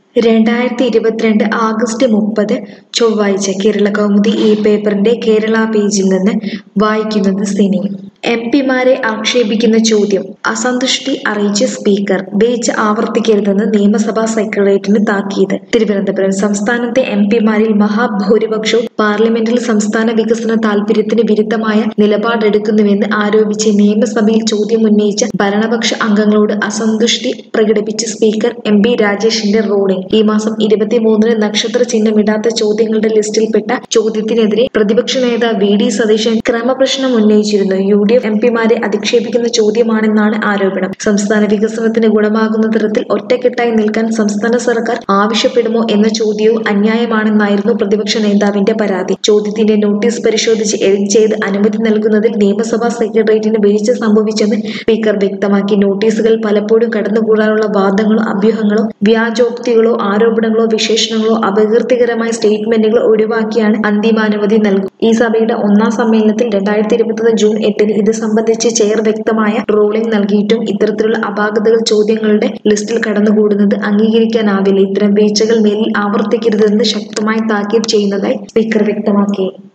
രണ്ടായിരത്തി ഇരുപത്തിരണ്ട് ആഗസ്റ്റ് മുപ്പത് ചൊവ്വാഴ്ച കേരള കൗമുദി ഈ പേപ്പറിന്റെ കേരള പേജിൽ നിന്ന് വായിക്കുന്നത് സിനി എം പിമാരെ ആക്ഷേപിക്കുന്ന ചോദ്യം അസന്തുഷ്ടി അറിയിച്ച് സ്പീക്കർ ബേച്ച് ആവർത്തിക്കരുതെന്ന് നിയമസഭാ സെക്രട്ടേറിയറ്റിന് താക്കീത് തിരുവനന്തപുരം സംസ്ഥാനത്തെ എം പിമാരിൽ മഹാഭൂരിപക്ഷവും പാർലമെന്റിൽ സംസ്ഥാന വികസന താൽപര്യത്തിന് വിരുദ്ധമായ നിലപാടെടുക്കുന്നുവെന്ന് ആരോപിച്ച് നിയമസഭയിൽ ചോദ്യം ഉന്നയിച്ച ഭരണപക്ഷ അംഗങ്ങളോട് അസന്തുഷ്ടി പ്രകടിപ്പിച്ച് സ്പീക്കർ എം പി രാജേഷിന്റെ റൂളിംഗ് ഈ മാസം ഇരുപത്തിമൂന്നിന് നക്ഷത്ര ചിഹ്നമിടാത്ത ചോദ്യങ്ങളുടെ ലിസ്റ്റിൽപ്പെട്ട ചോദ്യത്തിനെതിരെ പ്രതിപക്ഷ നേതാവ് വി ഡി സതീശൻ ക്രമപ്രശ്നം ഉന്നയിച്ചിരുന്നു യു ഡി എഫ് എം പിമാരെ അധിക്ഷേപിക്കുന്ന ചോദ്യമാണെന്നാണ് ആരോപണം സംസ്ഥാന വികസനത്തിന് ഗുണമാകുന്ന തരത്തിൽ ഒറ്റക്കെട്ടായി നിൽക്കാൻ സംസ്ഥാന സർക്കാർ ആവശ്യപ്പെടുമോ എന്ന ചോദ്യവും അന്യായമാണെന്നായിരുന്നു പ്രതിപക്ഷ നേതാവിന്റെ പരാതി ചോദ്യത്തിന്റെ നോട്ടീസ് പരിശോധിച്ച് എഡിറ്റ് ചെയ്ത് അനുമതി നൽകുന്നതിൽ നിയമസഭാ സെക്രട്ടേറിയറ്റിന് വീഴ്ച സംഭവിച്ചെന്ന് സ്പീക്കർ വ്യക്തമാക്കി നോട്ടീസുകൾ പലപ്പോഴും കടന്നുകൂടാനുള്ള വാദങ്ങളോ അഭ്യൂഹങ്ങളോ വ്യാജോക്തികളോ ആരോപണങ്ങളോ വിശേഷണങ്ങളോ അപകീർത്തികരമായ സ്റ്റേറ്റ്മെന്റുകളോ ഒഴിവാക്കിയാണ് അന്തിമാനുമതി നൽകുക ഈ സഭയുടെ ഒന്നാം സമ്മേളനത്തിൽ രണ്ടായിരത്തി ഇരുപത്തൊന്ന് ജൂൺ എട്ടിന് ഇത് സംബന്ധിച്ച് ചെയർ വ്യക്തമായ റൂളിംഗ് നൽകിയിട്ടും ഇത്തരത്തിലുള്ള അപാകതകൾ ചോദ്യങ്ങളുടെ ലിസ്റ്റിൽ കടന്നുകൂടുന്നത് അംഗീകരിക്കാനാവില്ല ഇത്തരം വീഴ്ചകൾ മേലിൽ ആവർത്തിക്കരുതെന്ന് ശക്തമായി താക്കീത് ചെയ്യുന്നതായി സ്പീക്കർ വ്യക്തമാക്കി